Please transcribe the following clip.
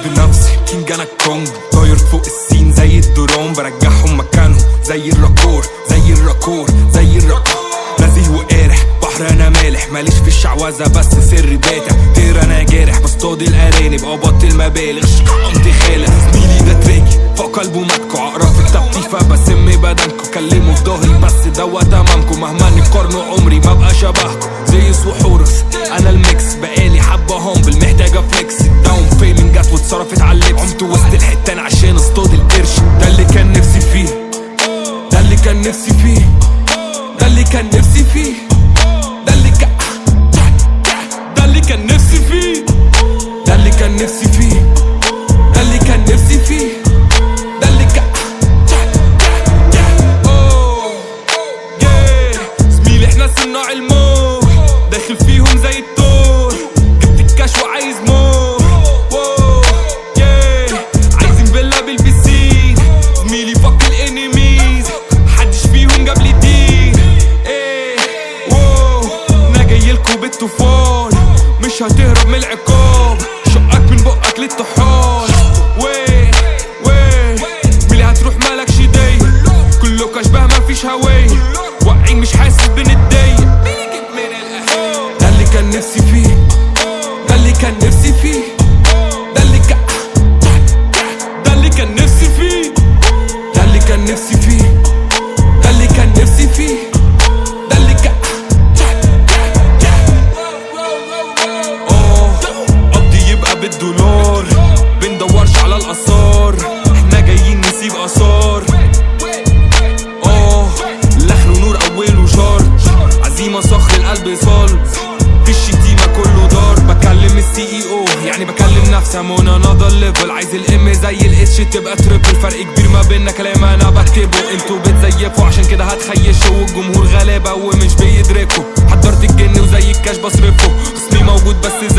بنفسي كينج انا كونج طاير فوق السين زي الدرون برجعهم مكانهم زي الراكور زي الراكور زي الراكور نزيه وقارح بحر انا مالح ماليش في الشعوذه بس سري باتع طير انا جارح بصطاد الارانب او بطل مبالغ قمت خالق زميلي ده تراكي فوق قلبه ماتكو عقرب في التبطيفه بسم بدنكو كلموا في ظهري بس دوا تمامكم مهما نقارنوا عمري ما بقى شبهكم زي وحورس انا الميكس بقالي حبه هومبل محتاجه فليكس داون بيمنت جت واتصرفت على اللبس عمت وسط الحتان عشان اصطاد القرش ده اللي كان نفسي فيه ده اللي كان نفسي فيه ده اللي كان نفسي فيه ده اللي كان ده اللي كان نفسي فيه ده اللي كان نفسي فيه ده اللي كان نفسي فيه ده اللي كان أوه. Yeah. زميلي احنا صناع الموت داخل فيهم زي التور جبت الكاش وعايز مور واو. Yeah. عايزين فيلا بالبسين زميلي فك الانيميز محدش فيهم جاب لي دين ايه واو انا جايلكوا بالطوفان مش هتهرب من العقاب شقك من بقك للطحال ويه ويه زميلي هتروح مالكش دي كله اشباه مفيش هوية واقعين مش حاسس بنتضايق ده اللي كان نفسي فيه ده اللي كان نفسي فيه ده اللي كان ده اللي كان نفسي فيه ده اللي كان نفسي فيه ده اللي كان نفسي فيه ده اللي كان اه قبضي يبقى بالدولار بندورش على الاثار احنا جايين نسيب اثار اه لحن ونور اوله شارج عزيمه صخر القلب صلب في الشتيمه كله دار بكلم السي اي او يعني بكلم نفسي ام اون انذر ليفل عايز الام زي الاتش تبقى تريبل فرق كبير ما بيننا كلام انا بكتبه انتوا بتزيفوا عشان كده هتخيشوا والجمهور غلابه ومش بيدركوا حضرت الجن وزي الكاش بصرفه خصمي موجود بس